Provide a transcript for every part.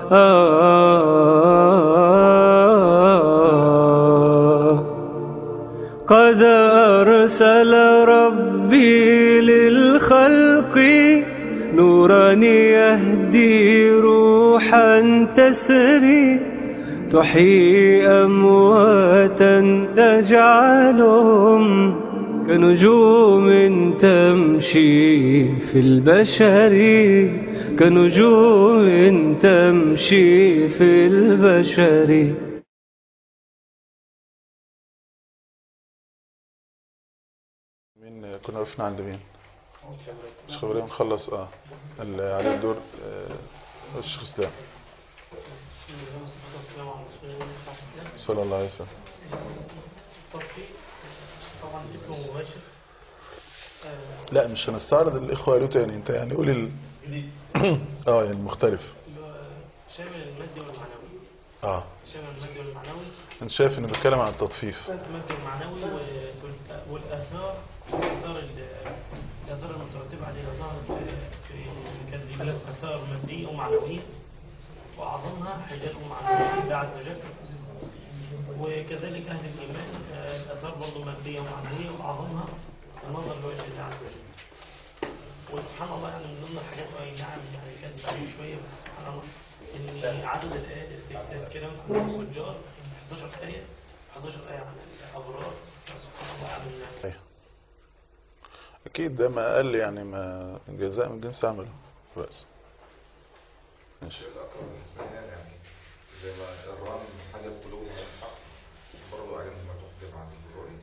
قد أرسل ربي للخلق نورا يهدي روحا تسري تحيي أمواتا تجعلهم كنجوم تمشي في البشر كنجوم تمشي في البشر مين كنا وقفنا عند مين الشيخ ابراهيم خلص اه اللي عليه الدور آه الشيخ اسلام صلى الله عليه وسلم طبعا اسمه مباشر لا مش هنستعرض الاخوه قالوا تاني انت يعني قول ال... اه يعني مختلف شامل المادي والمعنوي اه شامل المادي والمعنوي انت شايف انه بيتكلم عن التطفيف المادي والمعنوي وال- والاثار الاثار ال- الاثار المترتبه عليها ظهرت في المكذبات اثار ماديه ومعنويه واعظمها حجاب معنويه لله عز وجل وكذلك اهل الايمان آه، الاثار برضه ماديه ومعنويه واعظمها النظر لوجه الله عز وجل وسبحان الله يعني من ضمن الحاجات اي نعم يعني كانت بعيد شويه بس سبحان الله ان عدد الايات اللي بتتكلم عن الفجار 11 ايه 11 ايه عن الابرار سبحان الله يعني أيوة. اكيد ده ما قال يعني ما جزاء من جنس عمله بس ماشي الأقرب الإنسانية يعني زي ما الرام حاجة قلوبهم الحق برضه عليهم ما تحجب عن الرؤية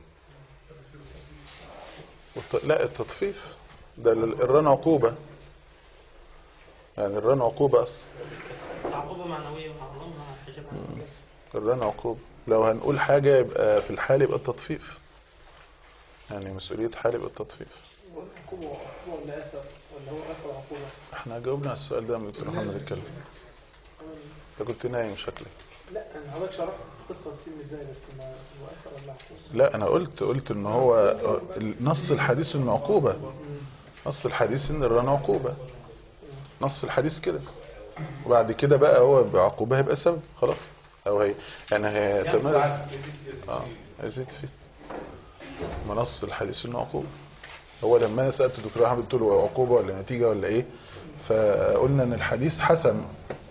والت... لا التطفيف ده ال- الران عقوبة يعني الران عقوبة أصلا عقوبه معنويه واعظمها حجاب عن الناس الران عقوبة لو هنقول حاجة يبقى في الحال يبقى التطفيف يعني مسؤولية حال يبقى التطفيف عقوبة عقوبة ولا أثر ولا هو أثر عقوبة احنا جاوبنا على السؤال ده من دكتور محمد اتكلم انت كنت نايم شكلك لا أنا حضرتك شرحت القصة بتتم إزاي بس ما هو أثر ولا عقوبة لا انا قلت قلت ان هو نص الحديث انه عقوبة نص الحديث ان الران عقوبة نص الحديث كده وبعد كده بقى هو بعقوبة هيبقى سبب خلاص او هي يعني هي تمام اه يزيد فيه ما نص الحديث انه عقوبة هو لما انا سالت الدكتور احمد قلت له عقوبة ولا نتيجة ولا ايه فقلنا ان الحديث حسن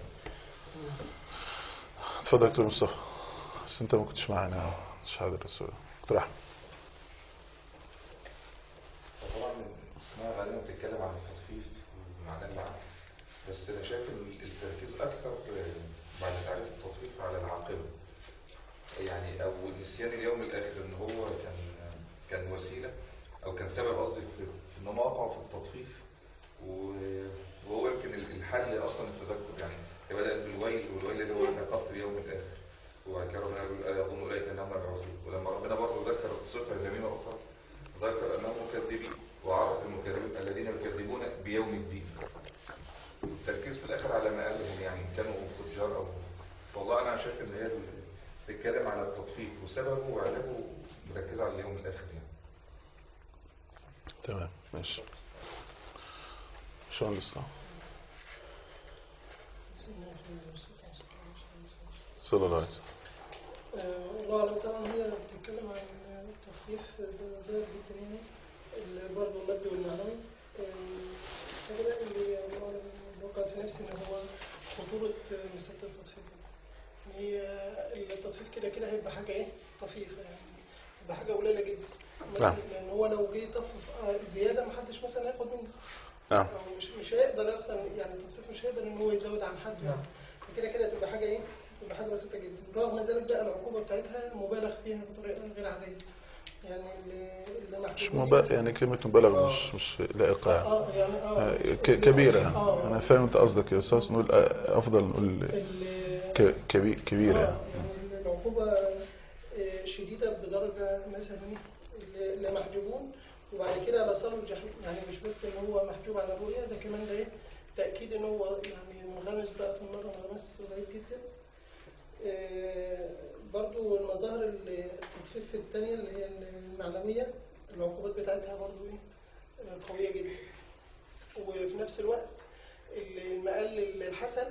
اتفضل يا دكتور مصطفى بس انت ما كنتش معانا مش حاضر السؤال دكتور احمد طبعا اسمها غالبا بتتكلم عن التطفيف ومعناه العقل بس أنا شايف إن التركيز أكثر آه، بعد تعريف التطفيف على العاقبة يعني أو نسيان اليوم الآخر إن هو كان كان وسيلة أو كان سبب قصدي في في إن هم وقعوا في التطفيف و- وهو يمكن ال- الحل أصلا التذكر يعني هي بدأت بالويل والويل اللي هو عقاب اليوم الآخر وبعد كده ربنا يقول "ألا يظن أولئك أنهم مبعوثون ولما ربنا برضه ذكر صفة جميلة أخرى ذكر أنهم مكذبين وعرف المكذبين الذين يكذبون بيوم الدين التركيز في الآخر على ما قالهم يعني كانوا فجار أو والله أنا شايف إن هي بتتكلم على التطفيف وسببه وعلاجه مركزة على اليوم الآخر يعني تمام ماشي شلون الاسلام صلى الله عليه وسلم آه، والله أعلم طبعا هي بتتكلم عن التطفيف زي الفيتريني اللي برضه المادي والمعنوي الحاجة اللي وقعت في نفسي إن هو خطورة مسألة التطفيف هي التطفيف كده كده هيبقى حاجة إيه طفيفة يعني هيبقى حاجة قليلة جدا نعم. لأن هو لو جه يطفف آه، زيادة محدش مثلا هياخد منه نعم أو مش مش هيقدر اصلا يعني التصريف مش هيقدر ان هو يزود عن حد يعني فكده كده تبقى حاجه ايه؟ تبقى حاجه بسيطه جدا رغم ذلك بقى العقوبه بتاعتها مبالغ فيها بطريقه غير عاديه يعني اللي اللي مش محكومين مبالغ يعني كلمة مبالغ مش مش لائقة يعني اه يعني اه آه، ك- كبيرة اه أنا فاهم أنت قصدك يا أستاذ نقول آه، أفضل نقول ال- ك- كبي- كبيرة آه، يعني يعني العقوبة آه، شديدة بدرجة مثلا إيه، اللي اللي محجوبون وبعد كده لصالوا الجحيم يعني مش بس ان هو محجوب على الرؤية ده كمان ده ايه تأكيد ان هو يعني منغمس بقى في النار انغماس رهيب جدا آه، برضو المظاهر التطفيف الثانية اللي هي المعنوية العقوبات بتاعتها برضو ايه آه، قوية جدا وفي نفس الوقت المقال الحسن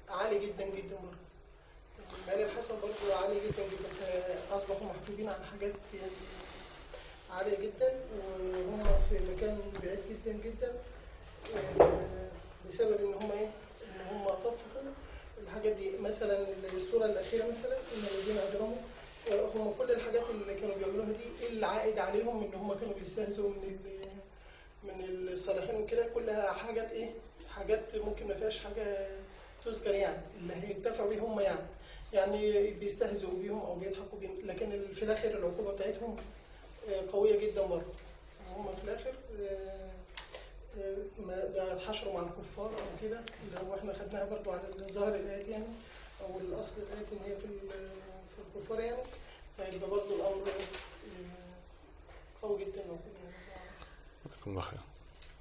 عالي جدا جدا برضه المال الحسن برضه عالي جدا جدا فأصبحوا محجوبين عن حاجات يعني عالية جدا وهم في مكان بعيد جدا جدا آه، بسبب ان هم ايه ان هم طفقوا الحاجات دي مثلا الصورة الأخيرة مثلا ان الذين أجرموا آه، هم كل الحاجات اللي كانوا بيعملوها دي إيه اللي عائد عليهم ان هم كانوا بيستهزئوا من ال- من الصالحين وكده كلها حاجات ايه حاجات ممكن ما فيهاش حاجة تذكر يعني اللي هينتفعوا بيه هم يعني يعني بيستهزئوا بيهم او بيضحكوا بيهم لكن ال- في الاخر العقوبة بتاعتهم آه، قوية جدا برضه هم في الاخر آه، آه، ما بيتحشروا مع الكفار او كده اللي هو احنا خدناها برضه على ظاهر الايات يعني او الاصل الايات ان هي في ال- في الكفار يعني فيبقى برضه الامر آه، قوي جدا لو كده يعني جزاكم الله خير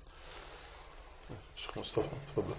شيخ مصطفى تفضل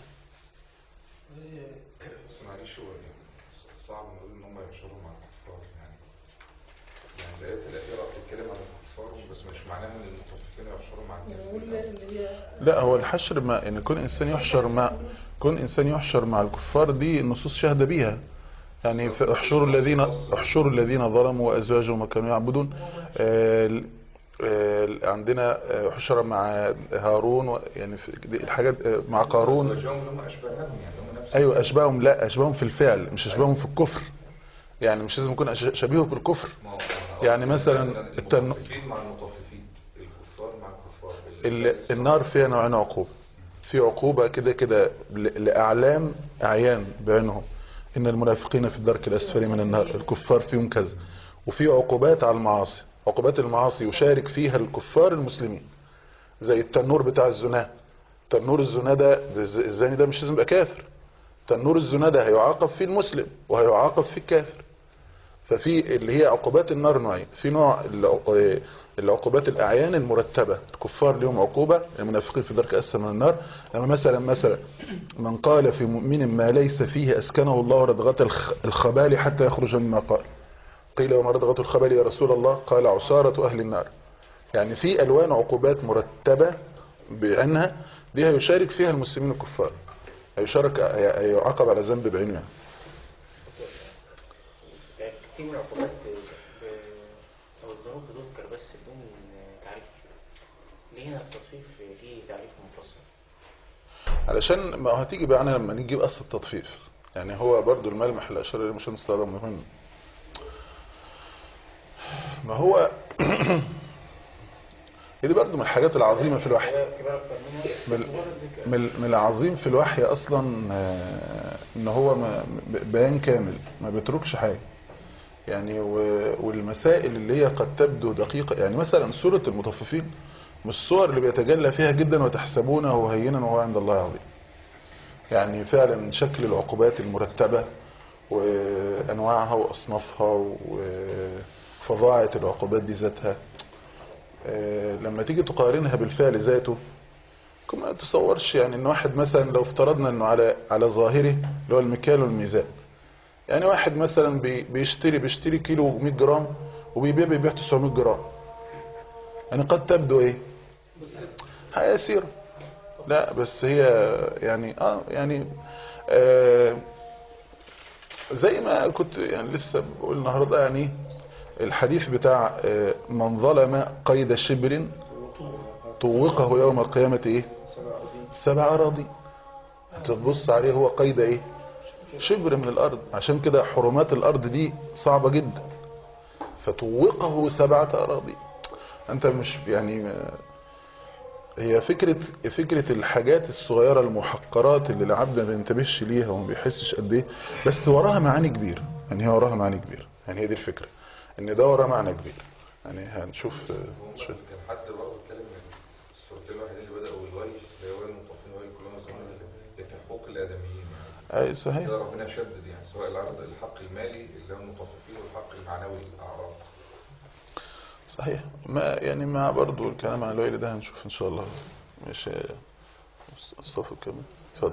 بس معلش هو صعب نقول ان هم يبشروا مع الكفار يعني يعني الايات الاخيره بتتكلم عن الكفار بس مش معناها ان المتوفقين يبشروا مع نقول الكافرين اللي هي لا هو الحشر ما ان كون انسان يحشر مع كون انسان يحشر مع الكفار دي النصوص شاهده بيها يعني في احشروا الذين احشروا الذين ظلموا وازواجهم ما كانوا يعبدون آه، ال- آه، عندنا آه، حشر مع هارون و- يعني في دي الحاجات آه، مع قارون وجههم اللي هم اشباههم يعني هم نفس ايوه اشباههم لا اشباههم في الفعل مش اشباههم في الكفر يعني مش لازم يكون أش- شبيهه بالكفر ما هو- يعني مثلا التن- المطففين مع المطففين الكفار مع الكفار ال- النار فيها نوعين عقوبة في عقوبة كده كده ل- لأعلام أعيان بعينهم إن المنافقين في الدرك الأسفل من النار الكفار فيهم كذا وفي عقوبات على المعاصي عقوبات المعاصي يشارك فيها الكفار المسلمين زي التنور بتاع الزنا تنور الزنا ده ده الز- الزاني ده مش لازم يبقى كافر تنور الزنا ده هيعاقب فيه المسلم وهيعاقب فيه الكافر ففي اللي هي عقوبات النار نوعين في نوع الع- العقوبات الأعيان المرتبة الكفار لهم عقوبة المنافقين في درك أسفل من النار لما مثلا مثلا من قال في مؤمن ما ليس فيه أسكنه الله ردغة الخ- الخبال حتى يخرج مما قال قيل وما ردغة الخبال يا رسول الله قال عصارة أهل النار يعني في ألوان عقوبات مرتبة بعينها دي هيشارك فيها المسلمين الكفار هيشارك هي- هيعاقب على ذنب بعينه يعني. يعني كتير من العقوبات ب- أو الذنوب بتذكر بس بدون تعريف ليه هنا التصريف ليه تعريف مفصل علشان ما هتيجي معانا لما نيجي اصل التطفيف يعني هو برضو الملمح اللي اشار اليه مش هنسى ده مهم ما هو دي برضو من الحاجات العظيمة في الوحي كبار أكتر منها من مجرد ذكر من من العظيم في الوحي اصلا آه، ان هو ما ب- بيان كامل ما بيتركش حاجة يعني و- والمسائل اللي هي قد تبدو دقيقة يعني مثلا سورة المطففين من الصور اللي بيتجلى فيها جدا وتحسبونه هينا وهو عند الله عظيم يعني فعلا شكل العقوبات المرتبة وأنواعها وأصنافها وفظاعة العقوبات دي ذاتها آه، لما تيجي تقارنها بالفعل ذاته كما ما تصورش يعني ان واحد مثلا لو افترضنا انه على على ظاهره اللي هو المكيال والميزان يعني واحد مثلا بي- بيشتري بيشتري كيلو 100 جرام وبيبيع بيبيع 900 جرام يعني قد تبدو ايه حاجه يسيره لا بس هي يعني اه يعني آه زي ما كنت يعني لسه بقول النهارده يعني الحديث بتاع آه، من ظلم قيد شبر طوقه يوم القيامة ايه سبع أراضي هتبص عليه هو قيد ايه شبر من الأرض عشان كده حرمات الأرض دي صعبة جدا فطوقه سبعة أراضي أنت مش يعني ما- هي فكرة فكرة الحاجات الصغيرة المحقرات اللي العبد ما بينتبهش ليها وما بيحسش قد ايه بس وراها معاني كبيرة يعني هي وراها معاني كبيرة يعني هي دي الفكرة ان ده وراه معنى كبير يعني هنشوف هم شوف كان حد برضه اتكلم من الصورتين الوحيدين اللي بدأوا بالوجه اللي هو المطفين وجه كلهم ظنوا في حقوق الآدميين يعني اي صحيح ده ربنا شدد يعني سواء العرض الحق المالي اللي هو المطففين والحق المعنوي للأعراض صحيح ما يعني مع برضو الكلام عن الويل ده هنشوف ان شاء الله مش مصطفى كمان اتفضل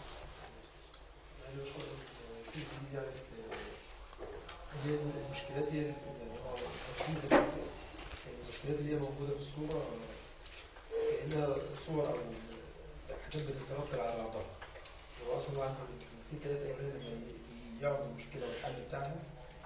هي المشكلات هي يعني هو التفكير ده المشكلات اللي هي موجودة في الصورة كأنها صور أو حاجات بتتنقل على بعضها هو اصلا هو عنده في ثلاث ايام لما يعرض المشكله والحل بتاعها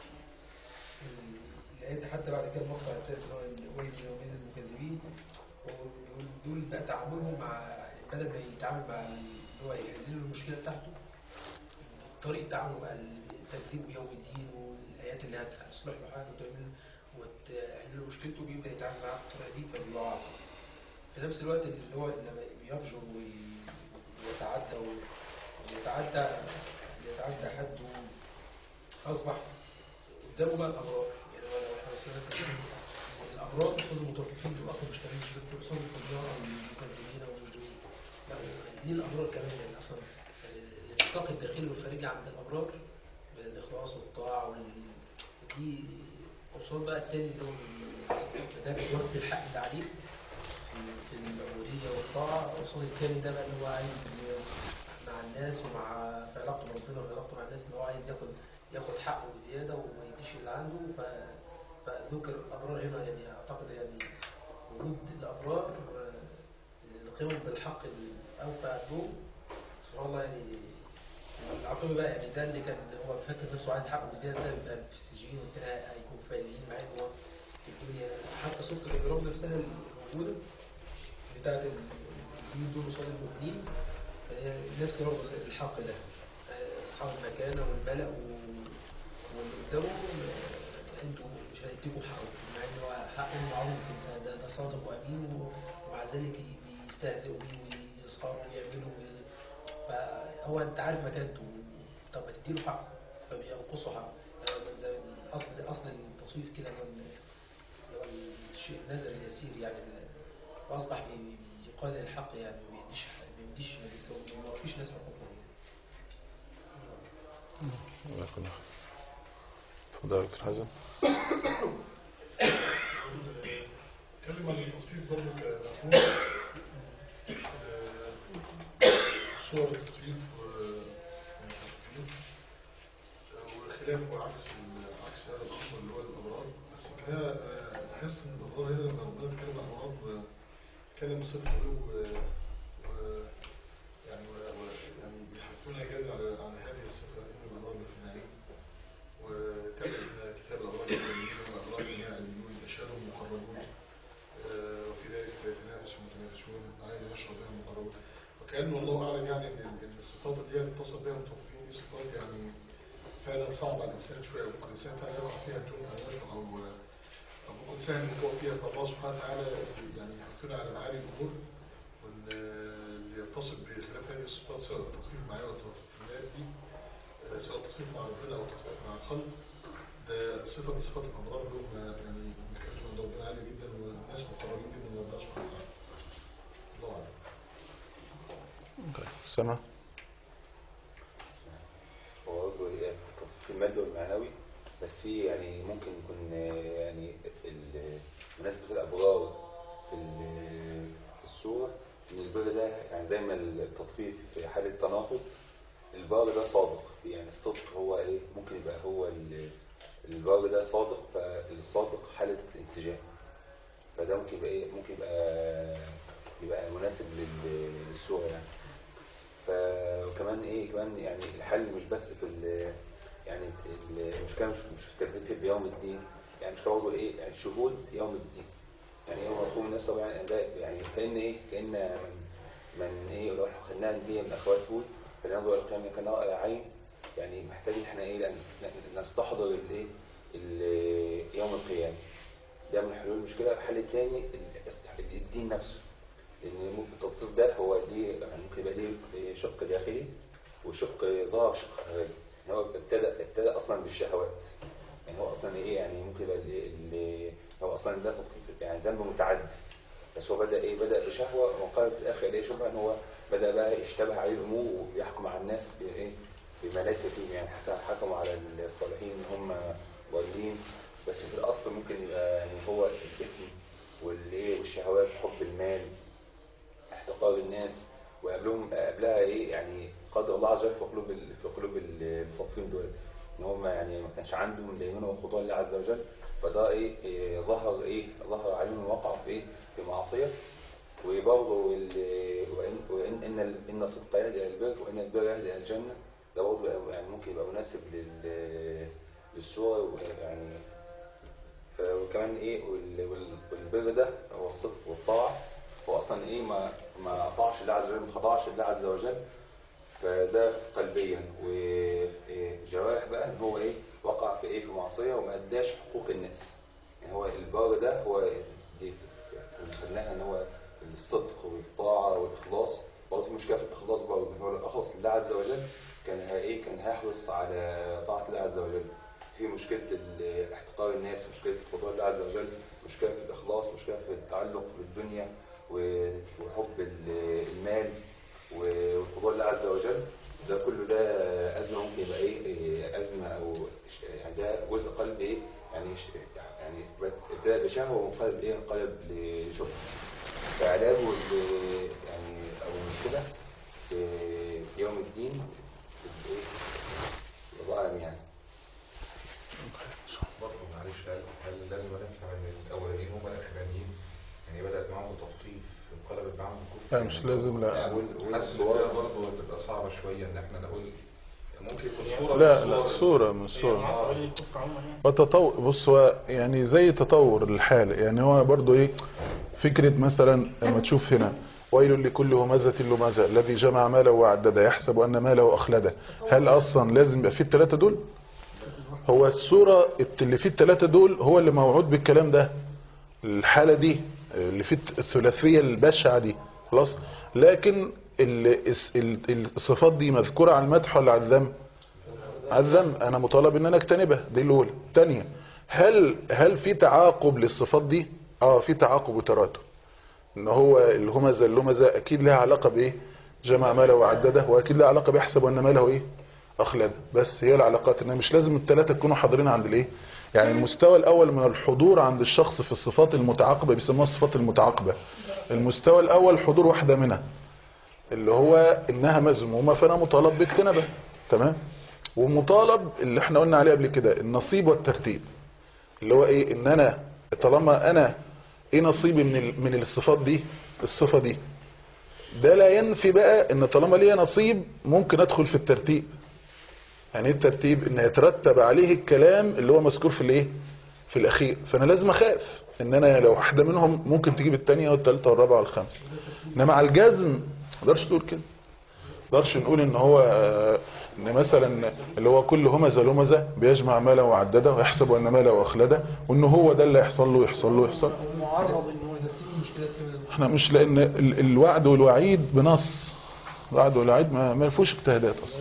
ال- لقيت حتى بعد كده المقطع الثالث اللي هو الويل يومين المكذبين وبيقول دول بقى تعاملهم مع بدل ما يتعامل مع اللي هو يحل له المشكله بتاعته طريقه تعامله مع التكذيب بيوم الدين والايات اللي هتصلح له حاجه وتعمل وتحل له مشكلته بيبدا يتعامل معاها بالطريقه دي فبيقع في نفس الوقت اللي هو لما بيفجر وي- ويتعدى ويتعدى يتعدى حد اصبح قدامه بقى الامراض يعني هو لو احنا وصلنا مثلا الامراض قصاد المتوفين دول اصلا مش كمان مش بس قصاد الفجار او المكذبين او الدول لا دي الامراض كمان يعني اصلا يعني الاتفاق الداخلي والخارجي عند الامرار بالاخلاص والطاعه وال دي قصاد بقى التاني اللي هو ده بيوفي الحق اللي عليه في- في العبودية والطاعة قصاد التاني ده بقى اللي هو عايز ي- مع الناس ومع في علاقته بربنا وفي علاقته مع الناس اللي هو عايز ياخد ياخد حقه بزيادة وما يديش اللي عنده ف فذكر الأبرار هنا يعني أعتقد يعني وجود الأبرار آه، القيام بالحق الأوفى عندهم سبحان الله يعني العقيبة بقى يعني ده اللي كان هو فاكر نفسه عايز حقه بزيادة ده يبقى في السجين والتاني هيكون فايلين مع إن هو في الدنيا حتى صورة الإجرام نفسها الموجودة بتاعت الدين دول قصاد المؤمنين فهي نفس رغبة الحق ده آه، أصحاب المكانة والبلاء و- واللي قدامه آه، انتوا مش هيديكوا حقه مع ان هو حقه معروف إن ده, ده صادق وامين و- ومع ذلك بيستهزئوا بيه ويسخروا ويعملوا وي- فهو انت عارف مكانته طب ما تديله حقه فبينقصوا حقه آه، من زي اصل اصل التصويف كده من اللي هو الشيء النذر اليسير يعني فاصبح بي- بيقال الحق يعني ما بيديش ما بيديش ما بيستوعبش- ما بيوفيش ناس حقوقهم الله يكون خير. اتفضل يا دكتور حازم اتكلم عن التصفيف برضه كمفهوم آه، صور التصفيف والمتصففين وخلافه عكس ال- عكس هذا الامر اللي هو الابرار بس كده آه، بحس ان الابرار هنا لما ربنا بيتكلم عن الابرار آه، بيتكلم بصفه علو و- و- يعني و- و- يعني بيحثونا جدا على على هذه الصفه ان الابرار في النعيم وكتب كتاب الأبرار العلميين والأبرار العلميون أشارهم مقربون آه، وفي ذلك فيتنافس المتنافسون عين يشرب بها المقربون وكأن والله أعلم يعني إن إن الصفات اللي هي اتصل بها المتوفين دي صفات يعني فعلا صعبة على الإنسان شوية ممكن الإنسان فعلا يقع فيها بدون أن يشعر أو أو ممكن سهل إن هو فيها فالله سبحانه وتعالى يعني يحثنا على معالي الأمور وإن اللي يتصل بخلاف هذه الصفات سواء التصفيف معايا والتصفيف دي آه، سواء التصفيف مع ربنا أو التصفيف مع الخلق ده صفة من صفات الأمراض اللي هم يعني مكانتهم عند ربنا عالية جدا والناس مقربين جدا من ربنا سبحانه وتعالى الله أعلم طيب سامع هو برضه هي التصفيف المادي والمعنوي بس في يعني ممكن يكون آه، يعني ال- مناسبة الأبرار في ال- في السورة إن البر ده يعني زي ما التطفيف في حالة تناقض البر ده صادق يعني الصدق هو إيه ممكن يبقى هو ال- البر ده صادق فالصادق حالة انسجام فده ممكن يبقى إيه ممكن يبقى يبقى مناسب لل- للسورة يعني ف- وكمان ايه كمان يعني الحل مش بس في ال يعني ال- المشكله مش مش في التكليف بيوم الدين يعني مش برضه ايه يعني شهود يوم الدين يعني ايه مفهوم الناس يعني ده يعني كان ايه كان من من ايه لو احنا خدناها ان هي من اخوات هود فلننظر الى القيامه كان عين يعني محتاج ان احنا ايه لأن- نستحضر الايه ال- يوم القيامه ده من حلول المشكله الحل الثاني ال- الدين نفسه لان ممكن التطبيق ده هو ليه يعني ممكن يبقى ليه شق داخلي وشق ظاهر شق خارجي يعني هو ابتدى ابتدى اصلا بالشهوات يعني هو اصلا ايه يعني ممكن يبقى اللي- اللي هو اصلا ده تطبيق يعني ذنب متعدي بس هو بدا ايه بدا بشهوه وقال في الاخر ليه شبهه ان هو بدا بقى يشتبه عليه الامور ويحكم على الناس بايه بما ليس فيهم يعني حتى حكموا على الصالحين ان هم ضالين بس في الاصل ممكن يبقى يعني هو الاثم والايه والشهوات حب المال احتقار الناس وقبلهم قبلها ايه يعني قدر الله عز وجل في قلوب ال- في قلوب ال- المتوفين دول ان هم يعني ما كانش عندهم دينونه وخضوع لله عز وجل فده ايه, إيه ظهر ايه ظهر عليهم الواقع في ايه في معصيه وبرضه ال- وان وان ان ال- ان ان الصدق يهدي الى البر وان البر يهدي الى الجنه ده برضه يبقى- يعني ممكن يبقى مناسب لل للسوره يعني ف- وكمان ايه وال- وال- والبر ده هو الصدق والطاعه هو اصلا ايه ما ما اطاعش الله عز وجل ما خضعش الله عز وجل فده قلبيا وجوارح بقى ان هو ايه وقع في ايه في معصيه وما اداش حقوق الناس يعني هو البر ده هو دي خدناها ان هو الصدق والطاعه والاخلاص برضه في مشكله في الاخلاص برضه ان هو لو اخلص لله عز وجل كان ها ايه كان هيحرص على طاعه الله عز وجل في مشكله ال- احتقار الناس مشكله الخضوع لله عز وجل مشكله في الاخلاص مشكله في التعلق بالدنيا و- وحب ال- المال والخضوع لله عز وجل ده كله ده أزمة ممكن يبقى إيه إيه، أزمة أو ش- يعني ده جزء قلب إيه يعني ش- يعني ابتدى بشهوة وانقلب إيه انقلب لشبهة فعلاجه ل- يعني أو مشكلة في يوم الدين إيه الله أعلم يعني برضه معلش هل هل لازم نفهم ان الاولانيين هم الاخرانيين يعني بدات معاهم التطفيف انقلبت معاهم الكفر لا مش لازم لا حاسس ان كده برضه هتبقى صعبه شويه ان احنا نقول ممكن يكون صوره لا من لا الصور صورة من صورة مع سؤال الكفر عموما يعني وتطور بص هو يعني زي تطور الحال يعني هو برضو ايه فكرة مثلا لما تشوف هنا ويل لكل همزة لمزة الذي جمع ماله وعدده يحسب أن ماله أخلده هل أصلا لازم يبقى فيه الثلاثة دول هو الصورة اللي فيه الثلاثة دول هو اللي موعود بالكلام ده الحالة دي اللي فيه الثلاثية البشعة دي خلاص لكن ال- الس- ال- الصفات دي مذكورة على المدح ولا على الذم على الذم انا مطالب ان انا اجتنبها دي الاولى الثانيه هل هل في تعاقب للصفات دي اه في تعاقب وتراتب ان هو الهمزه اللمزه اكيد لها علاقه بايه جمع ماله وعدده واكيد لها علاقه بيحسب ان ماله ايه اخلده بس هي العلاقات ان مش لازم الثلاثه يكونوا حاضرين عند الايه يعني المستوى الاول من الحضور عند الشخص في الصفات المتعاقبه بيسموها الصفات المتعاقبه المستوى الاول حضور واحده منها اللي هو انها مذمومه فانا مطالب باجتنابها تمام ومطالب اللي احنا قلنا عليه قبل كده النصيب والترتيب اللي هو ايه ان انا طالما انا ايه نصيبي من ال- من الصفات دي الصفه دي ده لا ينفي بقى ان طالما ليا نصيب ممكن ادخل في الترتيب يعني ايه الترتيب ان يترتب عليه الكلام اللي هو مذكور في الايه في الاخير فانا لازم اخاف ان انا لو واحده منهم ممكن تجيب الثانيه والثالثه والرابعه والخامسه انما على الجزم ما اقدرش تقول كده ما نقدرش نقول ان هو آه، ان مثلا اللي هو كل همزه لمزه بيجمع ماله وعدده ويحسب ان ماله اخلده وان هو ده اللي يحصل له يحصل له يحصل معرض ان هو يرتب مشكلات كمان احنا مش لان ال- الوعد والوعيد بنص الوعد والوعيد ما ما فيهوش اجتهادات اصلا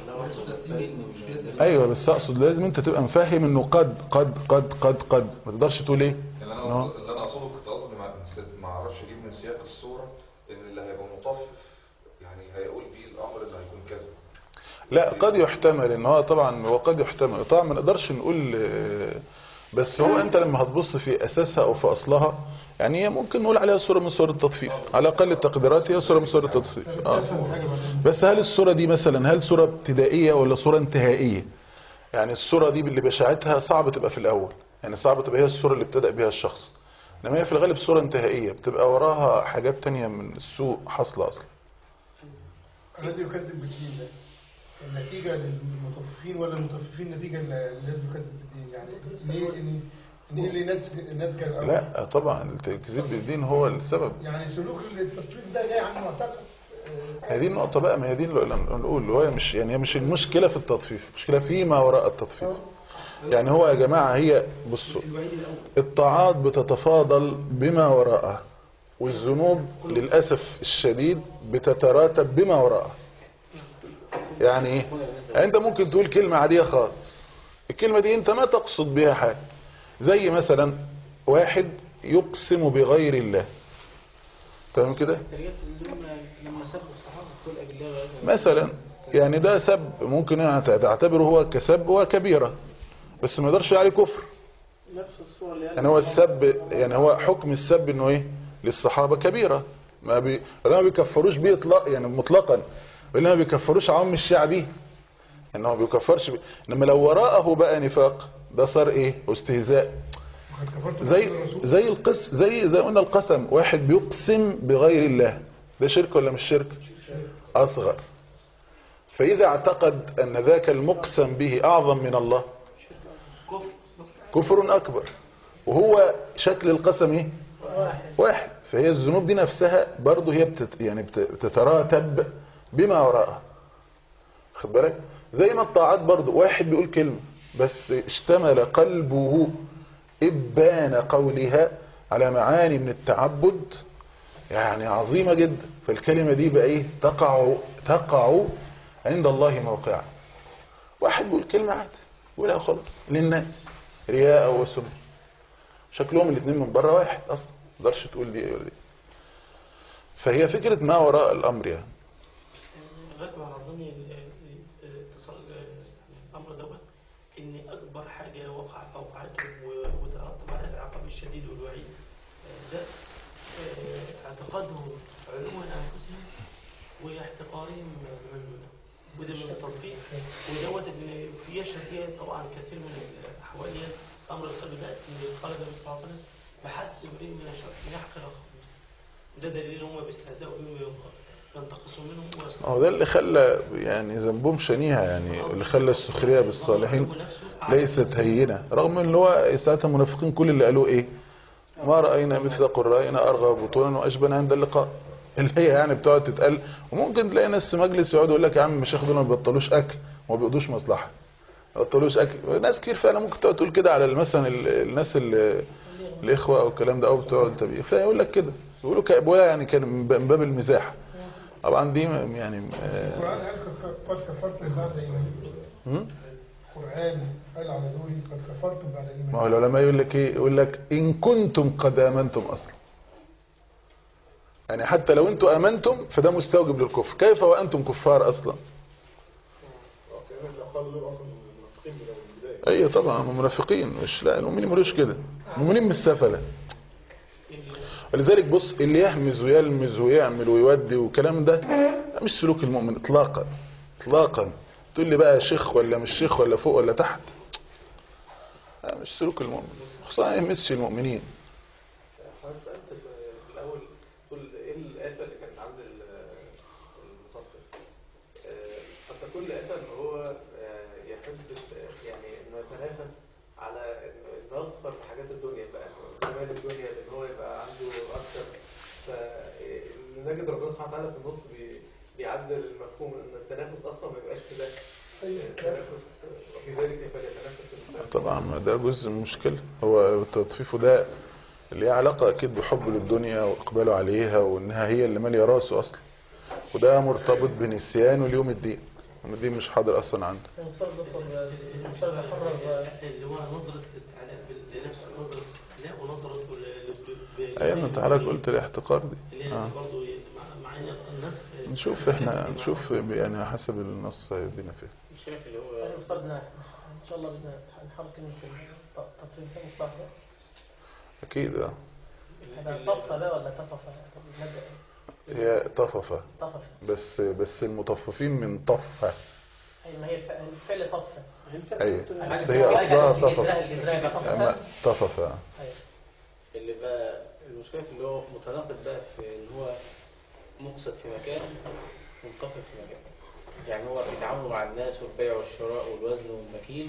ايوه بس اقصد لازم انت تبقى مفهم انه قد قد قد قد قد ما تقدرش تقول ايه اللي انا نعم. اللي انا اقصده كنت قصدي ما ما اعرفش اجيب من سياق الصوره ان اللي هيبقى مطفف يعني هيقول بيه الامر انه هيكون كذا لا قد يحتمل ان هو طبعا هو قد يحتمل طبعا ما نقدرش نقول آه، بس هو انت لما هتبص في اساسها او في اصلها يعني هي ممكن نقول عليها صورة من صور التطفيف على اقل التقديرات هي صورة من صور التطفيف اه بس هل الصورة دي مثلا هل صورة ابتدائية ولا صورة انتهائية يعني الصورة دي اللي بشاعتها صعب تبقى في الاول يعني صعب تبقى هي الصورة اللي ابتدأ بها الشخص انما هي في الغالب صورة انتهائية بتبقى وراها حاجات تانية من السوء حاصلة اصلا الذي يكذب بالدين ده النتيجة للمطففين ولا المطففين نتيجة للذي يكذب بالدين يعني ليه ان ان ايه اللي نتج نتج الأول؟ لا طبعا التكذيب بالدين هو السبب يعني سلوك التطفيف ده جاي عن معتقد آه، هي دي النقطة بقى ما هي دي اللي نقول هو مش يعني هي مش المشكلة في التطفيف المشكلة فيما وراء التطفيف يعني هو يا جماعة هي بصوا الطاعات بتتفاضل بما وراءها والذنوب للأسف الشديد بتتراتب بما وراءها يعني ايه يعني انت ممكن تقول كلمة عادية خالص الكلمة دي انت ما تقصد بها حاجة زي مثلا واحد يقسم بغير الله تمام كده لما لما سبوا الصحابه تقول اجل الله وعز وجل. مثلا يعني ده سب ممكن يعني تعتبره هو كسب وكبيرة بس ما يقدرش عليه كفر نفس الصورة اللي يعني هو السب يعني هو حكم السب انه ايه للصحابة كبيرة ما بي ما بيكفروش بيه اطلاق يعني مطلقا ولا ما بيكفروش عوام الشيعة بيه انه ما بيكفرش بيه انما لو وراءه بقى نفاق ده صار ايه استهزاء وقد كفرت زي بالرسول. زي القس زي زي قلنا القسم واحد بيقسم بغير الله ده شرك ولا مش شرك أصغر فإذا اعتقد أن ذاك المقسم به أعظم من الله كفر كفر أكبر وهو شكل القسم إيه؟ واحد فهي الذنوب دي نفسها برضه هي بتت يعني بت- بتتراتب بما وراءها خد بالك زي ما الطاعات برضه واحد بيقول كلمة بس اشتمل قلبه إبان قولها على معاني من التعبد يعني عظيمة جدا فالكلمة دي بقى ايه تقع تقع عند الله موقعها واحد بيقول كلمة عادي يقولها خلاص للناس رياء وسمعة شكلهم الاثنين من بره واحد اصلا ما تقدرش تقول دي ولا دي فهي فكرة ما وراء الامر يعني غالبا على ظني اتصال الامر دوت ان اكبر حاجه وقع اوقعته و- وترتب عليها العقاب الشديد والوعيد آه، ده آه، اعتقادهم علوا انفسهم واحتقارهم من دونه وده من التطبيق ودوت ان في يشهد فيها طبعا كثير من الاحوال هي امر القلب ده ان قال النبي صلى الله عليه وسلم فحسب امرئ من الشر يحقر اخاه المسلم ده دليل ان هم بيستهزئوا بهم وينتقصوا منهم ويصنعوا هو ده اللي خلى يعني ذنبهم شنيعة يعني اللي خلى السخرية بالصالحين ليست هينة رغم ان هو ساعتها المنافقين كل اللي قالوه ايه ما رأينا مثل قرائنا أرغب بطولا وأشبن عند اللقاء اللي هي يعني بتقعد تتقال وممكن تلاقي ناس في مجلس يقعدوا يقول لك يا عم المشايخ دول ما بيبطلوش أكل وما بيقضوش مصلحة ما بيبطلوش أكل ناس كتير فعلا ممكن تقعد تقول كده على مثلا ال- الناس اللي الإخوة أو الكلام ده أو بتوع التبليغ فيقول لك كده يقولوا كأبويا يعني كان من باب- من باب المزاح طبعا دي يعني آه، القرآن قال كف- قد كفرتم بعد إيمانكم هم؟ القرآن قال على دوري قد كفرتم بعد ما هو إيمانكم العلماء يقول لك ايه يقول لك ان كنتم قد امنتم اصلا يعني حتى لو انتم امنتم فده مستوجب للكفر كيف وانتم كفار اصلا ايوه طبعا هم منافقين مش لا المؤمنين ملوش كده المؤمنين مش سفله ولذلك بص اللي يهمز ويلمز ويعمل ويودي والكلام ده ده مش سلوك المؤمن اطلاقا اطلاقا تقول لي بقى شيخ ولا مش شيخ ولا فوق ولا تحت ده مش سلوك المؤمن خصوصا ما يهمسش المؤمنين حضرتك سألت في الأول تقول إيه الآفة اللي كانت عند ال- المطفف آه، قد تكون الآفة إن هو آه، يحس بال- يعني إنه يتنافس على إنه إنه يظفر بحاجات الدنيا بقى إنه جمال الدنيا إن هو يبقى عنده أكثر فنجد ربنا سبحانه وتعالى في النص بي- بيعدل المفهوم إن التنافس أصلا ما يبقاش في ده التنافس وفي ذلك فليتنافس الإنسان طبعا ما ده جزء من المشكلة هو تطفيفه ده اللي علاقة أكيد بحبه للدنيا وإقباله عليها وإنها هي اللي مالية راسه أصلا وده مرتبط بنسيانه ليوم الدين وإن الدين مش حاضر أصلا عنده المفترض دكتور المفترض يحرر اللي هو نظرة الاستعلاء بال- لنفسه نظرة الاستعلاء ونظرة ل- ل- ب- أيام أنت حضرتك قلت الاحتقار دي اللي هي آه. برضه مع- مع ان الناس نشوف احنا نشوف يعني حسب النص هيدينا فيه الشايف اللي هو المفترض إن ان شاء الله باذن الله نحاول كلمه التطفيل ده مصطلح ده أكيد اه هذا طفه ده ولا طففه؟ طب نبدا هي طففة طففه بس بس المطففين من طفة اي ما هي الف- الفعل طفه أيوة بس هي أصلها طففة الجزراء أما طففة أيوة. اللي بقى المشكلة في اللي هو متناقض بقى في ان هو مقصد في مكان منخفض في مكان يعني هو في تعامله مع الناس والبيع والشراء والوزن والمكيل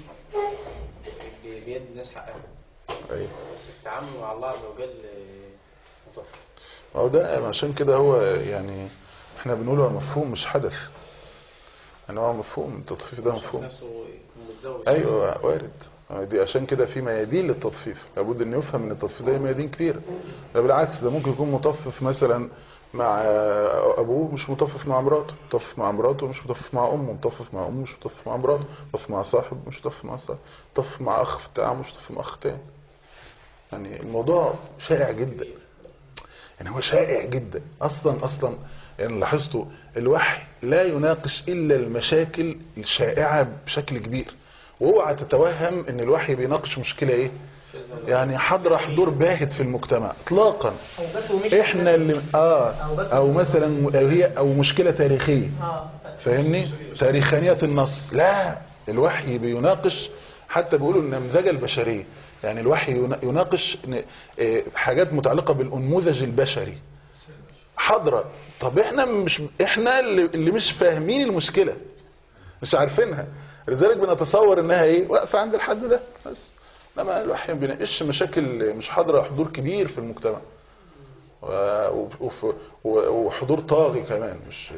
بي- بيد الناس حقها أيوة بس في تعامله مع الله عز وجل آه، مطفف ما هو ده عشان كده هو يعني احنا بنقول هو مفهوم مش حدث يعني هو مفهوم التطفيف ده شايف مفهوم نفسه يكون متزوج ايوه وارد دي عشان كده في ميادين للتطفيف لابد ان يفهم ان التطفيف ده ميادين كتير ده بالعكس ده ممكن يكون مطفف مثلا مع ابوه مش مطفف مع مراته مطفف مع مراته مش مطفف مع امه مطفف مع امه مش مطفف مع مراته مطفف مع صاحب مش مطفف مع صاحب مطفف مع اخ في التعامل مش مطفف مع اخ تاني يعني الموضوع شائع جدا يعني هو شائع جدا اصلا اصلا يعني لاحظتوا الوحي لا يناقش الا المشاكل الشائعه بشكل كبير واوعى تتوهم ان الوحي بيناقش مشكله ايه يعني حاضره حضور باهت في المجتمع اطلاقا احنا اللي اه او مثلا أو هي او مشكله تاريخيه اه فاهمني تاريخانية النص لا الوحي بيناقش حتى بيقولوا النمذجة البشرية يعني الوحي ينا- يناقش ن- آه، حاجات متعلقة بالأنموذج البشري حاضره طب احنا مش احنا اللي, اللي مش فاهمين المشكله مش عارفينها لذلك بنتصور انها ايه واقفه عند الحد ده بس لما الواحد ما بيناقش مشاكل مش حاضره حضور كبير في المجتمع و- وف- و- وحضور طاغي كمان مش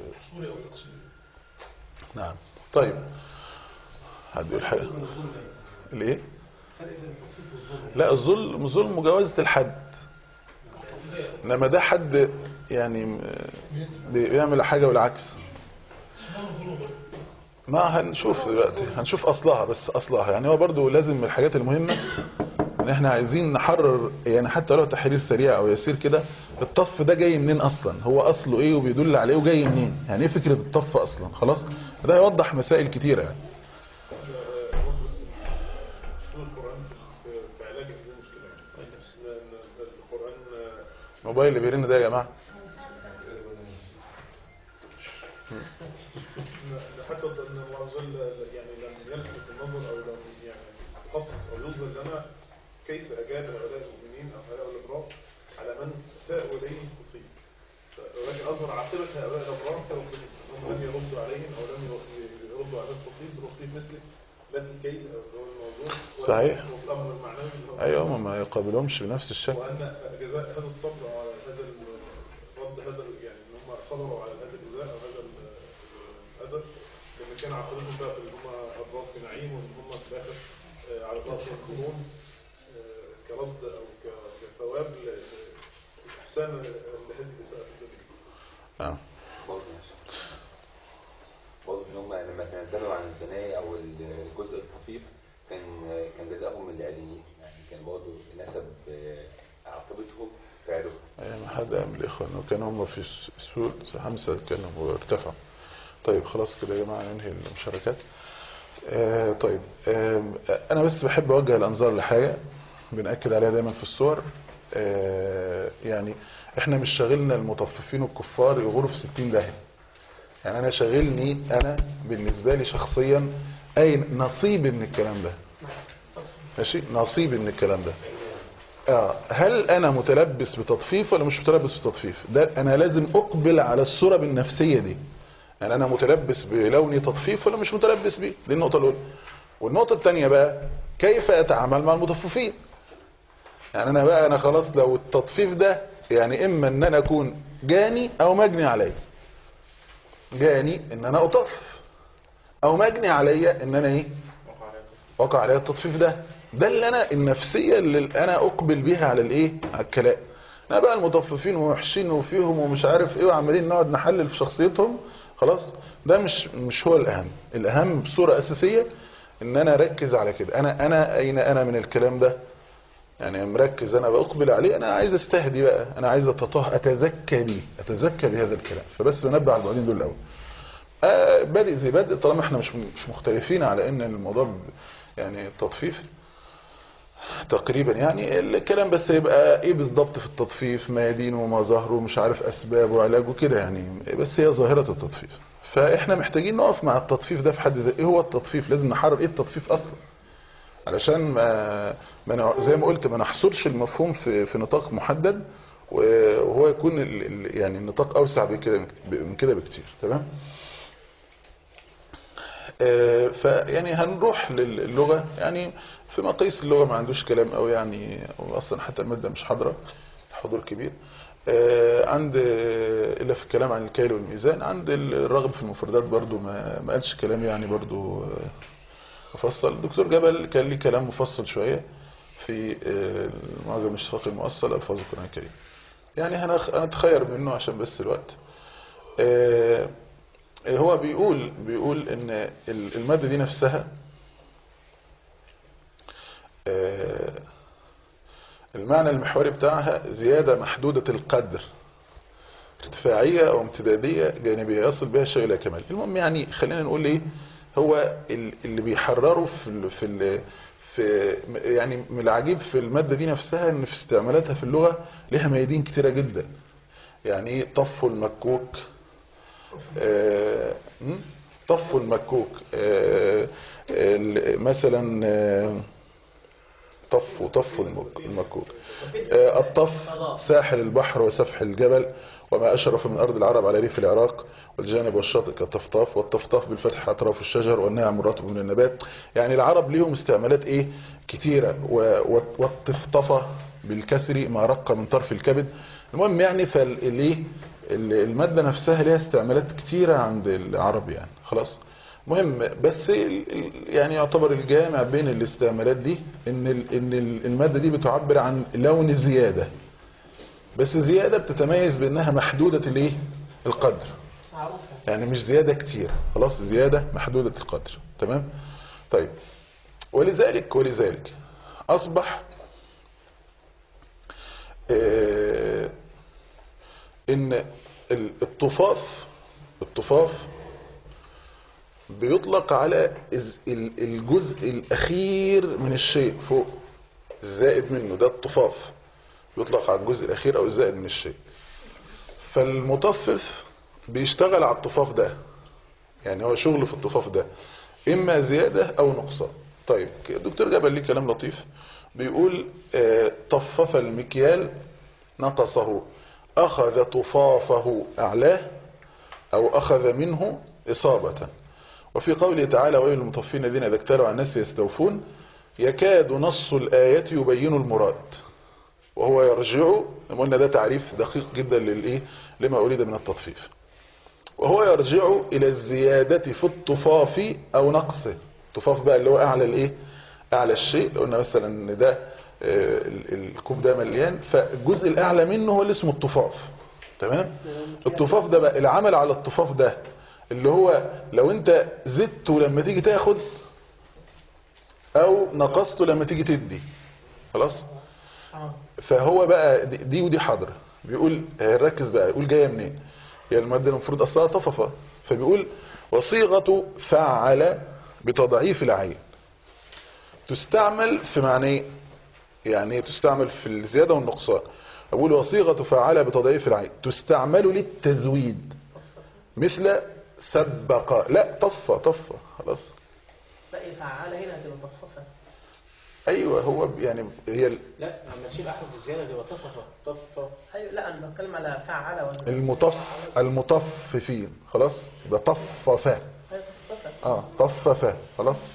نعم طيب حد يقول حاجه الايه لا الظلم ظلم مجاوزة الحد انما ده حد يعني م- بيعمل حاجة والعكس ما هنشوف دلوقتي هنشوف اصلها بس اصلها يعني هو برضو لازم من الحاجات المهمة ان احنا عايزين نحرر يعني حتى لو تحرير سريع او يسير كده الطف ده جاي منين اصلا هو اصله ايه وبيدل عليه وجاي منين يعني ايه فكرة الطف اصلا خلاص ده يوضح مسائل كتيرة يعني القرآن في في علاج هذه المشكلة يعني لأن القرآن الموبايل اللي بيرن ده يا جماعة حتى ان الله عز وجل يعني لم يلفت النظر او لم يعني يخصص او يظهر لنا كيف اجاب هؤلاء المؤمنين او هؤلاء الابرار على من ساءوا اليه التطفيل ولكن اظهر عاقبه هؤلاء الابرار كانوا انهم لم يردوا عليهم او لم يردوا على التطفيل بتطفيل مثل لا في الكيد او اللي هو الموضوع ولا صحيح. في الامر المعنوي اللي هو ايوه هم ما يقابلهمش بنفس الشكل وأن جزاء هذا الصبر على هذا ال- رد هذا ال- يعني إن هم صبروا على هذا الجزاء أو هذا ال- الأذى لأن كان عقوبتهم بقى في إن هم أبرار في نعيم وإن هم في الآخر آه، على طرف ينصرون آه، كرد أو ك- كثواب ل- لإحسان لهذه الإساءة في الدنيا. آه. برضه ماشي. برضه ان هم لما تنزلوا عن الثنايا او الجزء الخفيف كان كان جزاهم من العليين يعني كان برضه نسب آه، عاقبتهم فعلهم أيام حد من الإخوان وكانوا هم في سوق خمسة كانوا ارتفعوا طيب خلاص كده يا جماعة ننهي المشاركات آه طيب آه أنا بس بحب أوجه الأنظار لحاجة بنأكد عليها دايما في الصور آه يعني احنا مش شاغلنا المطففين والكفار يغوروا في 60 داهية يعني انا شاغلني انا بالنسبة لي شخصيا اي نصيبي من الكلام ده ماشي نصيبي من الكلام ده آه هل انا متلبس بتطفيف ولا مش متلبس بتطفيف ده انا لازم اقبل على الصورة بالنفسية دي يعني انا متلبس بلون تطفيف ولا مش متلبس بيه دي النقطة الاولى والنقطة الثانية بقى كيف اتعامل مع المطففين يعني انا بقى انا خلاص لو التطفيف ده يعني اما ان انا اكون جاني او مجني عليا جاني ان انا اطفف او مجني عليا ان انا ايه وقع عليا التطفيف ده ده اللي انا النفسية اللي انا اقبل بيها على الايه على الكلام انا بقى المطففين ووحشين وفيهم ومش عارف ايه وعمالين نقعد نحلل في شخصيتهم خلاص ده مش مش هو الاهم الاهم بصورة اساسية ان انا اركز على كده انا انا اين انا من الكلام ده يعني مركز انا بقبل عليه انا عايز استهدي بقى انا عايز اتطه اتزكى بيه اتزكى بهذا الكلام فبس بنبه على البعدين دول الاول آه بادئ زي بادئ طالما احنا مش مش مختلفين على ان الموضوع ب- يعني التطفيف تقريبا يعني الكلام بس يبقى ايه بالضبط في التطفيف ميادين وما ظهره مش عارف اسباب وعلاجه كده يعني بس هي ظاهرة التطفيف فاحنا محتاجين نقف مع التطفيف ده في حد ذاته ايه هو التطفيف لازم نحرر ايه التطفيف اصلا علشان ما, ما ن- زي ما قلت ما نحصرش المفهوم في, في نطاق محدد وهو يكون ال- ال- يعني النطاق اوسع بكده من كده بكتير تمام آه، فيعني هنروح للغة يعني في مقاييس اللغة ما عندوش كلام قوي يعني اصلا حتى المادة مش حاضرة الحضور كبير آه، عند الا في الكلام عن الكيل والميزان عند الرغب في المفردات برضو ما ما قالش كلام يعني برضو آه، مفصل الدكتور جبل كان ليه كلام مفصل شوية في آه، المعجم الشفقي المؤصل ألفاظ القرآن الكريم يعني هنخ- هنتخير منه عشان بس الوقت آه، هو بيقول بيقول ان ال- المادة دي نفسها آه، المعنى المحوري بتاعها زيادة محدودة القدر ارتفاعية او امتدادية جانبية يصل بها الشيء الى كمال المهم يعني خلينا نقول ايه هو ال- اللي بيحرره في ال في ال في يعني من العجيب في المادة دي نفسها ان في استعمالاتها في اللغة لها ميادين كتيرة جدا يعني ايه طف المكوك آه، م? طف المكوك آه، ال- مثلا آه، طف وطف المك- المكوك آه، الطف ساحل البحر وسفح الجبل وما أشرف من أرض العرب على ريف العراق والجانب والشاطئ كالطفطاف والطفطاف بالفتح أطراف الشجر والنعم الرطب من النبات يعني العرب ليهم استعمالات إيه كتيرة و- و- والطفطفة بالكسر ما رق من طرف الكبد المهم يعني فالإيه المادة نفسها ليها استعمالات كتيرة عند العرب يعني خلاص مهم بس ال- ال- يعني يعتبر الجامع بين الاستعمالات دي ان ال- ان ال- المادة دي بتعبر عن لون زيادة بس زيادة بتتميز بانها محدودة الايه القدر معروفة يعني مش زيادة كتير خلاص زيادة محدودة القدر تمام طيب ولذلك ولذلك اصبح آه، ان ال- الطفاف الطفاف بيطلق على الز- ال- الجزء الأخير من الشيء فوق الزائد منه ده الطفاف يطلق على الجزء الأخير أو الزائد من الشيء فالمطفف بيشتغل على الطفاف ده يعني هو شغله في الطفاف ده إما زيادة أو نقصان طيب الدكتور جبل ليه كلام لطيف بيقول آه، طفف المكيال نقصه أخذ طفافه أعلاه أو أخذ منه إصابة وفي قوله تعالى ويل المطفين الذين إذا اكتالوا على الناس يستوفون يكاد نص الآية يبين المراد وهو يرجع قلنا ده تعريف دقيق جدا للإيه لما أريد من التطفيف وهو يرجع إلى الزيادة في الطفاف أو نقصه الطفاف بقى اللي هو أعلى الإيه أعلى الشيء لو قلنا مثلا إن ده آه، ال- الكوب ده مليان فالجزء الأعلى منه هو اللي اسمه الطفاف تمام الطفاف ده بقى العمل على الطفاف ده اللي هو لو انت زدته لما تيجي تاخد او نقصته لما تيجي تدي خلاص فهو بقى دي- دي ودي حاضره بيقول آه، ركز بقى يقول جايه منين هي الماده المفروض اصلها طففه فبيقول وصيغه فعل بتضعيف العين تستعمل في معنى يعني إيه تستعمل في الزياده والنقصان اقول وصيغه فعل بتضعيف العين تستعمل للتزويد مثل سبق لا طفى طفى خلاص لا فعالة هنا هتبقى مطففة ايوه هو ب- يعني هي ال- لا لما تشيل أحرف الزيادة تبقى طففة طفة ايوه لا انا بتكلم على فعل ولا المطف المطففين خلاص يبقى طفف أيوة، طفل. اه طفف خلاص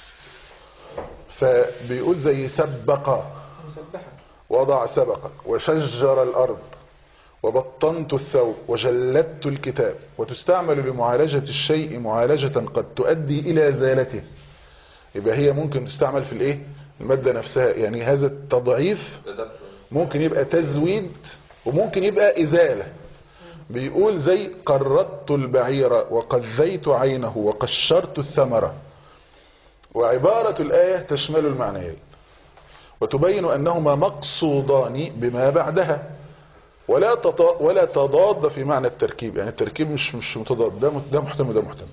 فبيقول زي سبق مسبحة وضع سبق وشجر الأرض وبطنت الثوب وجلدت الكتاب وتستعمل لمعالجة الشيء معالجة قد تؤدي إلى زالته يبقى هي ممكن تستعمل في الايه المادة نفسها يعني هذا التضعيف ممكن يبقى تزويد وممكن يبقى إزالة بيقول زي قردت البعير وقذيت عينه وقشرت الثمرة وعبارة الآية تشمل المعنيين وتبين أنهما مقصودان بما بعدها ولا تط- ولا تضاد في معنى التركيب يعني التركيب مش مش متضاد ده مت- ده محتمل وده محتمل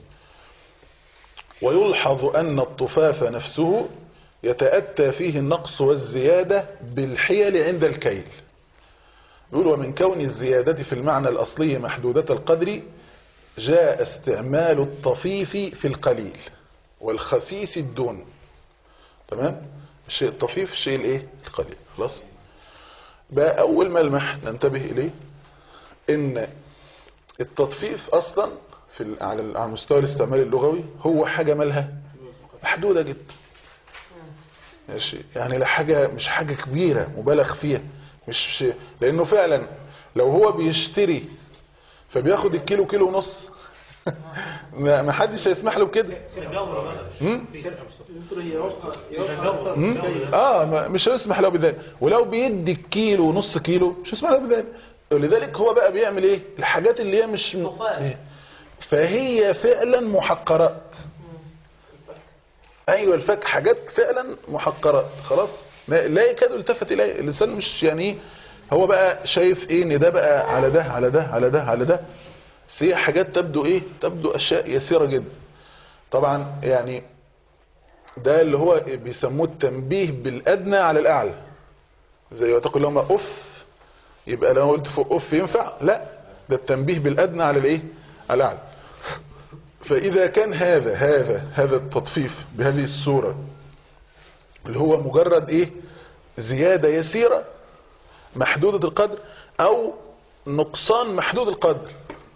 ويلحظ أن الطفاف نفسه يتأتى فيه النقص والزيادة بالحيل عند الكيل يقول ومن كون الزيادة في المعنى الأصلي محدودة القدر جاء استعمال الطفيف في القليل والخسيس الدون تمام الشيء الطفيف الشيء الايه القليل خلاص بقى اول ملمح ننتبه اليه ان التطفيف اصلا في ال- على ال- على مستوى الاستعمال اللغوي هو حاجة مالها محدودة جدا ماشي يعني لا حاجة مش حاجة كبيرة مبالغ فيها مش لانه فعلا لو هو بيشتري فبياخد الكيلو كيلو ونص ما ما حدش هيسمح له بكده مم؟ مم؟ اه ما- مش هيسمح له بذلك ولو بيدي كيلو ونص كيلو مش هيسمح له بذلك ولذلك هو بقى بيعمل ايه الحاجات اللي هي مش إيه؟ فهي فعلا محقرات ايوه الفك حاجات فعلا محقرات خلاص ما- لا يكاد يلتفت اليه الانسان مش يعني ايه هو بقى شايف ايه ان ده بقى على ده على ده على ده على ده بس هي حاجات تبدو ايه تبدو اشياء يسيره جدا طبعا يعني ده اللي هو بيسموه التنبيه بالادنى على الاعلى زي ما تقول لهم اف يبقى لو قلت فوق اف ينفع لا ده التنبيه بالادنى على الايه على الاعلى فاذا كان هذا هذا هذا التطفيف بهذه الصوره اللي هو مجرد ايه زيادة يسيرة محدودة القدر او نقصان محدود القدر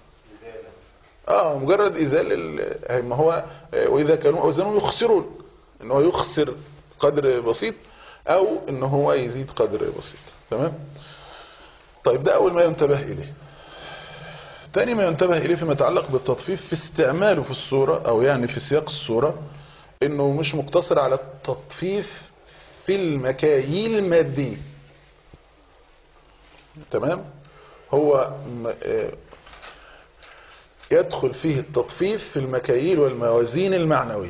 اه مجرد ازال ال- ما هو آه، واذا كانوا اوزانهم يخسرون ان هو يخسر قدر بسيط او ان هو يزيد قدر بسيط تمام طيب ده اول ما ينتبه اليه تاني ما ينتبه اليه فيما يتعلق بالتطفيف في استعماله في الصورة او يعني في سياق الصورة انه مش مقتصر على التطفيف في المكاييل المادية تمام هو م- آه، يدخل فيه التطفيف في المكاييل والموازين المعنوية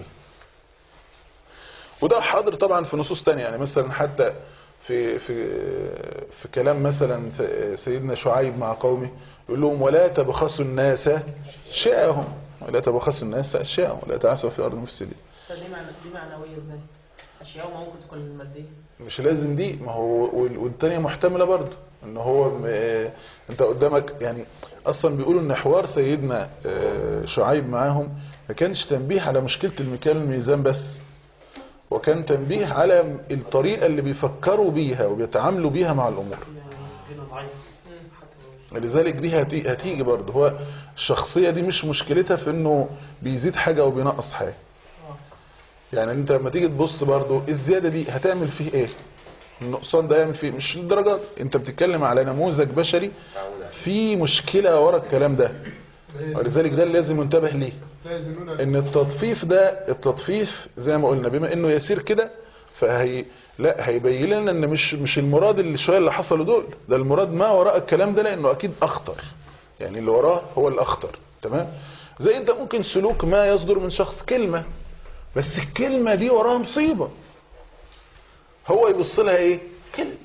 وده حاضر طبعا في نصوص تانية يعني مثلا حتى في في في كلام مثلا سيدنا شعيب مع قومه يقول لهم ولا تبخسوا الناس اشياءهم ولا تبخسوا الناس اشياءهم ولا تعثوا في الارض مفسدين طب دي معنى دي معنوية ازاي؟ أشياء ممكن تكون مادية مش لازم دي ما هو وال- والتانية محتملة برضه ان هو م- آه، انت قدامك يعني اصلا بيقولوا ان حوار سيدنا آه، شعيب معاهم ما كانش تنبيه على مشكلة المكيال والميزان بس وكان تنبيه على الطريقة اللي بيفكروا بيها وبيتعاملوا بيها مع الامور هنا ضعيف لذلك دي هتي- هتيجي برضه هو الشخصية دي مش مشكلتها في انه بيزيد حاجة او بينقص حاجة يعني انت لما تيجي تبص برضه الزيادة دي هتعمل فيه ايه النقصان ده يعمل فيه مش للدرجات انت بتتكلم على نموذج بشري في مشكلة ورا الكلام ده ولذلك ده اللي لازم ينتبه ليه لا يزنون ان التطفيف ده التطفيف زي ما قلنا بما انه يسير كده فهي لا هيبين لنا ان مش مش المراد اللي شويه اللي حصلوا دول ده المراد ما وراء الكلام ده لانه اكيد اخطر يعني اللي وراه هو الاخطر تمام زي انت ممكن سلوك ما يصدر من شخص كلمه بس الكلمه دي وراها مصيبه هو يبص لها ايه كلمه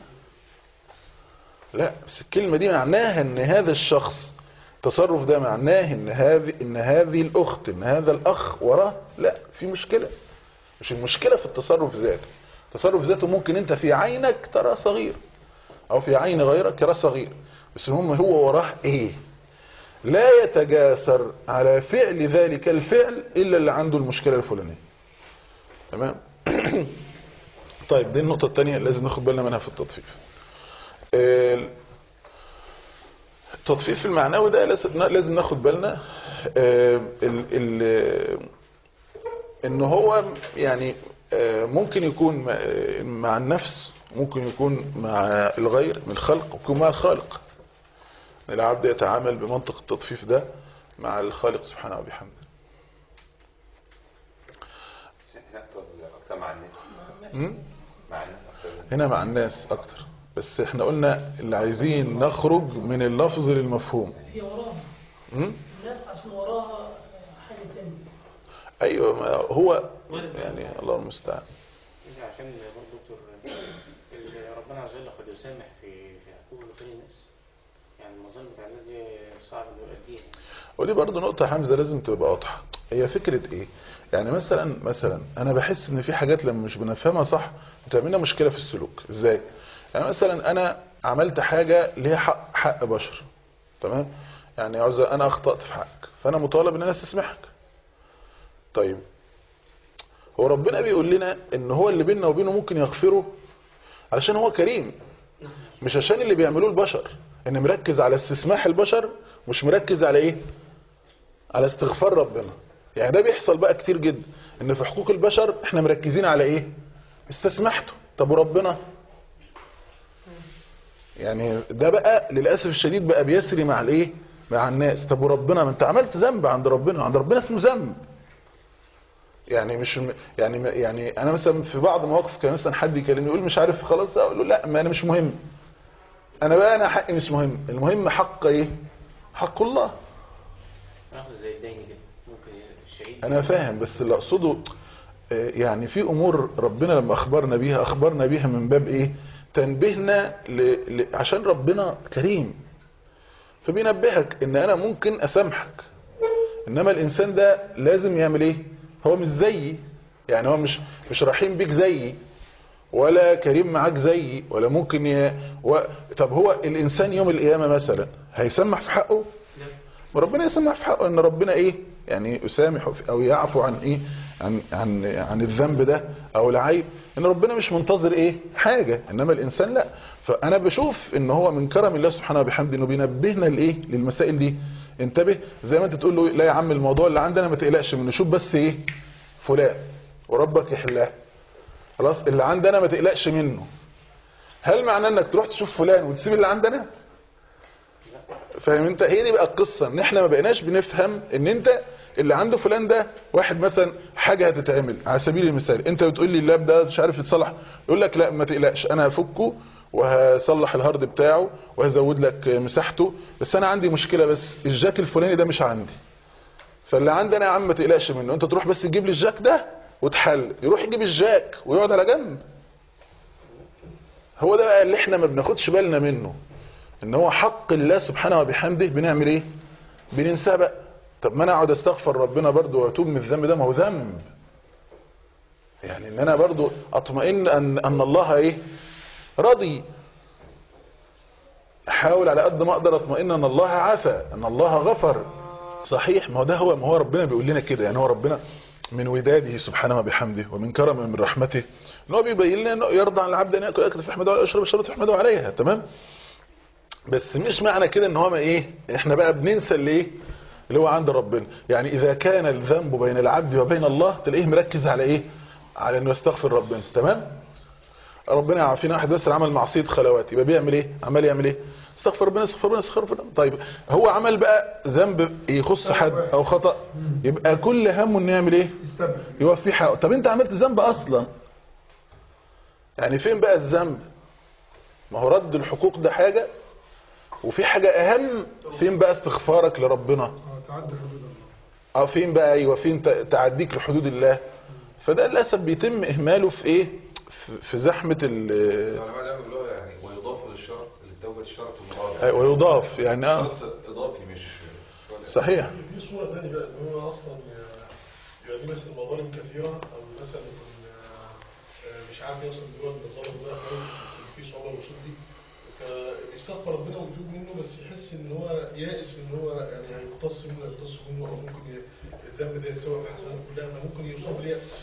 لا بس الكلمه دي معناها ان هذا الشخص التصرف ده معناه ان هذه ان هذه الاخت ان هذا الاخ وراه لا في مشكله مش المشكله في التصرف ذاته التصرف ذاته ممكن انت في عينك ترى صغير او في عين غيرك يرى صغير بس المهم هو وراه ايه لا يتجاسر على فعل ذلك الفعل الا اللي عنده المشكله الفلانيه تمام طيب دي النقطه الثانيه لازم ناخد بالنا منها في التطفيف ال- التطفيف المعنوي ده لازم لازم ناخد بالنا آه، ال ال ان هو يعني آه، ممكن يكون مع- آه، مع النفس ممكن يكون مع الغير من الخلق ويكون مع الخالق العبد يتعامل بمنطق التطفيف ده مع الخالق سبحانه وبحمده هنا اكتر اكتر مع الناس م? مع الناس اكتر هنا مع الناس اكتر بس احنا قلنا اللي عايزين نخرج من اللفظ للمفهوم هي وراها م? الناس عشان وراها حاجة تانية ايوه ما هو يعني الله المستعان إيه عشان برضه دكتور اللي ربنا عز وجل قد يسامح في في حقوق غير الناس يعني المظالم بتاع الناس دي صعب انه يؤديها ودي برضو نقطة حمزة لازم تبقى واضحة هي فكرة ايه يعني مثلا مثلا انا بحس ان في حاجات لما مش بنفهمها صح بتعملنا مشكلة في السلوك ازاي يعني مثلا انا عملت حاجة ليها حق حق بشر تمام يعني عاوز انا اخطأت في حقك فانا مطالب ان انا استسمحك طيب هو ربنا بيقول لنا ان هو اللي بيننا وبينه ممكن يغفره علشان هو كريم مش عشان اللي بيعملوه البشر ان مركز على استسماح البشر مش مركز على ايه على استغفار ربنا يعني ده بيحصل بقى كتير جدا ان في حقوق البشر احنا مركزين على ايه استسمحته طب وربنا يعني ده بقى للاسف الشديد بقى بيسري مع الايه مع الناس طب وربنا ما انت عملت ذنب عند ربنا عند ربنا اسمه ذنب يعني مش يعني يعني انا مثلا في بعض المواقف كان مثلا حد يكلمني يقول مش عارف خلاص اقول له لا ما انا مش مهم انا بقى انا حقي مش مهم المهم حق ايه حق الله ناخد زي الدين كده ممكن الشهيد انا فاهم بس اللي اقصده آه، يعني في امور ربنا لما اخبرنا بيها اخبرنا بيها من باب ايه تنبهنا ل... ل... عشان ربنا كريم فبينبهك ان انا ممكن اسامحك انما الانسان ده لازم يعمل ايه هو مش زيي يعني هو مش مش رحيم بيك زيي ولا كريم معاك زيي ولا ممكن ي... و... طب هو الانسان يوم القيامه مثلا هيسمح في حقه وربنا يسمح في حقه ان ربنا ايه يعني يسامح في- او يعفو عن ايه عن عن عن الذنب ده او العيب ان ربنا مش منتظر ايه حاجه انما الانسان لا فانا بشوف ان هو من كرم الله سبحانه وبحمده انه بينبهنا لايه للمسائل دي انتبه زي ما انت تقول له لا يا عم الموضوع اللي عندنا ما تقلقش منه شوف بس ايه فلان وربك يحلها خلاص اللي عندنا ما تقلقش منه هل معناه انك تروح تشوف فلان وتسيب اللي عندنا فاهم انت هي دي بقى القصه ان احنا ما بقيناش بنفهم ان انت اللي عنده فلان ده واحد مثلا حاجه هتتعمل على سبيل المثال انت بتقول لي اللاب ده مش عارف يتصلح يقول لك لا ما تقلقش انا هفكه وهصلح الهارد بتاعه وهزود لك مساحته بس انا عندي مشكله بس الجاك الفلاني ده مش عندي فاللي عندنا يا عم ما تقلقش منه انت تروح بس تجيب لي الجاك ده وتحل يروح يجيب الجاك ويقعد على جنب هو ده بقى اللي احنا ما بناخدش بالنا منه ان هو حق الله سبحانه وبحمده بنعمل ايه بننساه بقى طب ما انا اقعد استغفر ربنا برضو واتوب من الذنب ده ما هو ذنب يعني ان انا برضو اطمئن ان ان الله ايه راضي احاول على قد ما اقدر اطمئن ان الله عفى ان الله غفر صحيح ما هو ده هو ما هو ربنا بيقول لنا كده يعني هو ربنا من وداده سبحانه وبحمده ومن كرمه من رحمته ان هو بيبين لنا انه يرضى عن العبد ان ياكل اكل في يحمده ولا يشرب الشرب يحمده عليها تمام بس مش معنى كده ان هو ما ايه احنا بقى بننسى اللي ايه اللي هو عند ربنا يعني اذا كان الذنب بين العبد وبين الله تلاقيه مركز على ايه على انه يستغفر ربنا تمام ربنا يعافينا واحد بس عمل معصيه خلوات يبقى بيعمل ايه عمال يعمل ايه استغفر ربنا استغفر ربنا استغفر ربنا طيب هو عمل بقى ذنب يخص حد او خطا يبقى كل همه انه يعمل ايه يوفي حقه طب انت عملت ذنب اصلا يعني فين بقى الذنب ما هو رد الحقوق ده حاجه وفي حاجه اهم فين بقى استغفارك لربنا تعدي حدود الله اه فين بقى ايوه فين ت- تعديك لحدود الله فده للاسف بيتم اهماله في ايه في- في زحمه ال العلماء العلم اللي هو يعني ويضاف للشرط للتوبة الشرط المضارع ويضاف يعني اه شرط اضافي مش صحيح في صورة ثانية بقى ان هو اصلا يبقى ليه مثلا مظالم كثيرة او مثلا يكون آه، آه، مش عارف يصل دلوقتي المظالم ده خالص في صعوبة الوصول دي فبيستغفر ربنا ويتوب منه بس يحس ان هو يائس ان هو يعني هيقتص منه يقتص منه او ممكن ي- الذنب ده يستوعب حسنات كلها فممكن يصاب باليأس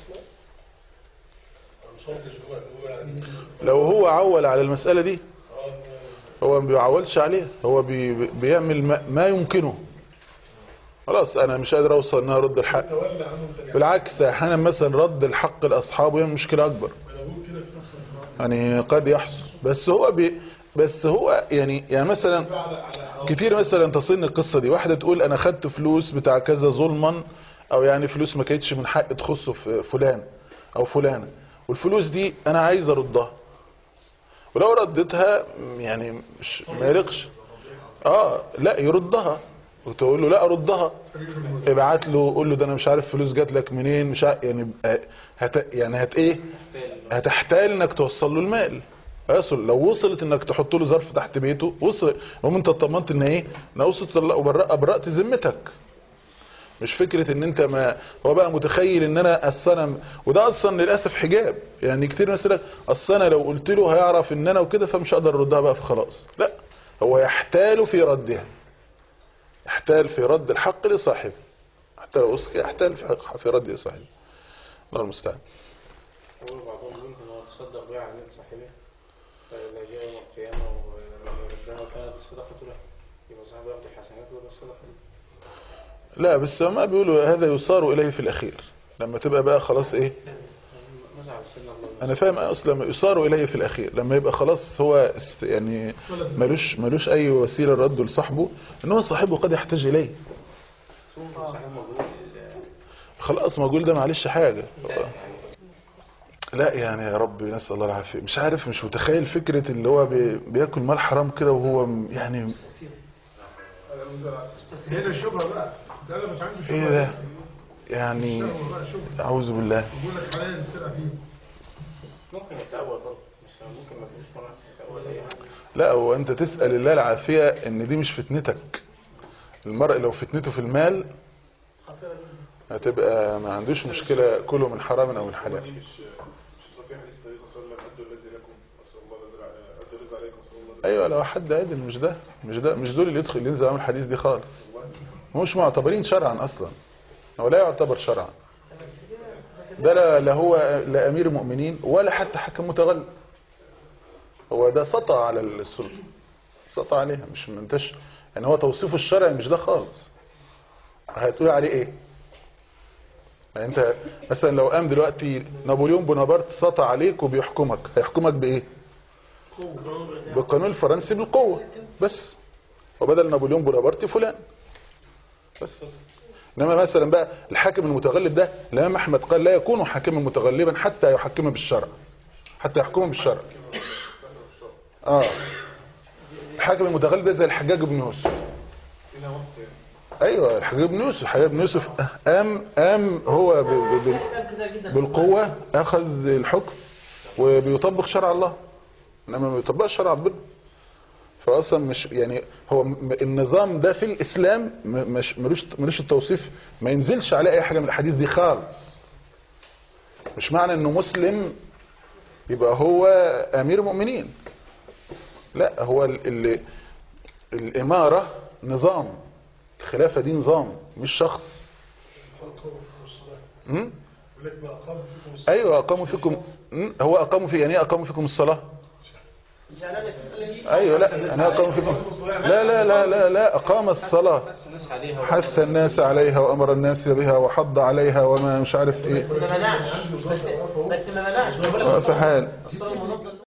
يصاب بالجوع ان هو يعني لو هو عول على المساله دي اه هو ما بيعولش عليها هو بي بيعمل ما, ما يمكنه خلاص انا مش قادر اوصل ان أنا ارد الحق تولى عنه انت بالعكس احيانا مثلا رد الحق لاصحابه يعمل مشكله اكبر انا بقول كده بتحصل يعني قد يحصل بس هو بي بس هو يعني يعني مثلا كتير مثلا تصلني القصة دي واحدة تقول انا خدت فلوس بتاع كذا ظلما او يعني فلوس ما كانتش من حق تخص في فلان او فلانة والفلوس دي انا عايز اردها ولو ردتها يعني مش ما يرقش اه لا يردها وتقول له لا اردها ابعت له قول له ده انا مش عارف فلوس جات لك منين مش عارف يعني آه، هت يعني هت ايه هتحتاج انك توصل له المال يصل لو وصلت انك تحط له ظرف تحت بيته وصل هم انت اطمنت ان ايه ان وصلت لا وبرأ برأت ذمتك مش فكرة ان انت ما هو بقى متخيل ان انا اصلا وده اصلا للاسف حجاب يعني كتير ناس يقول لك اصل انا لو قلت له هيعرف ان انا وكده فمش هقدر اردها بقى فخلاص لا هو يحتال في ردها يحتال في رد الحق لصاحبه حتى لو وصل يحتال في حق- في رد لصاحبه الله المستعان يقول بعضهم ممكن هو تصدق بها عن يد صاحبه فإذا جاء يوم القيامة وربنا كانت الصدقة له يبقى صاحبه ياخد الحسنات ولا الصدقة له لا بس ما بيقولوا هذا يصار إليه في الأخير لما تبقى بقى خلاص إيه مزعل سيدنا الله أنا فاهم أصلا يصار إليه في الأخير لما يبقى خلاص هو است- يعني ملوش ملوش أي وسيلة رده لصاحبه إن هو صاحبه قد يحتاج إليه صاحب مجهول خلاص ما أقول ده معلش حاجة لا يعني يا رب نسأل الله العافية مش عارف مش متخيل فكرة اللي هو بي بياكل مال حرام كده وهو م- يعني هنا شبهه بقى ده انا مش عندي شبهه إيه ده يعني شبهه بقى شبهه أعوذ بالله بقول لك حاليا السرقه فيه ممكن يتأول برضه مش ممكن ما فيش مرة يتأول أي حاجة لا هو انت تسأل الله العافية ان دي مش فتنتك المرء لو فتنته في المال هتبقى ما عندوش مشكلة كله من حرام او من حلال مش مش في حديث النبي صلى الله عليه وسلم ادوا الذي لكم اسال الله الذي ادوا الذي عليكم اسال الله ايوه لو حد عادل مش ده مش ده مش دول اللي يدخل اللي ينزل عليهم الحديث دي خالص مش معتبرين شرعا اصلا هو لا يعتبر شرعا ده لا, لا هو لا امير مؤمنين ولا حتى حكم متغلب هو ده سطع على السلطه سطع عليها مش منتش يعني هو توصيف الشرعي مش ده خالص هتقول عليه ايه يعني انت مثلا لو قام دلوقتي نابليون بونابرت سطع عليك وبيحكمك هيحكمك بايه بالقانون الفرنسي بالقوة بس وبدل نابليون بونابرت فلان بس انما مثلا بقى الحاكم المتغلب ده الامام احمد قال لا يكون حاكما متغلبا حتى يحكم بالشرع حتى يحكم بالشرع اه الحاكم المتغلب ده زي الحجاج بن يوسف ايوه الحجاج بن يوسف الحجاج بن يوسف قام قام هو ب- ب- ب- بالقوة اخذ الحكم وبيطبق شرع الله انما ما بيطبقش شرع ربنا فاصلا مش يعني هو م- النظام ده في الاسلام م- مش ملوش ملوش التوصيف ما ينزلش عليه اي حاجه من الاحاديث دي خالص مش معنى انه مسلم يبقى هو امير مؤمنين لا هو ال ال الاماره نظام الخلافه دي نظام مش شخص م? يقول لك ما أقام فيكم الصلاة ايوه اقاموا فيكم م? هو اقاموا في يعني ايه اقاموا فيكم الصلاه ايوه لا انا اقام فيكم لا لا لا لا لا اقام الصلاه الناس عليها حث الناس عليها وامر الناس بها وحض عليها وما مش عارف ايه ما منعش بس بس ما منعش في حال الصلاة المنظمة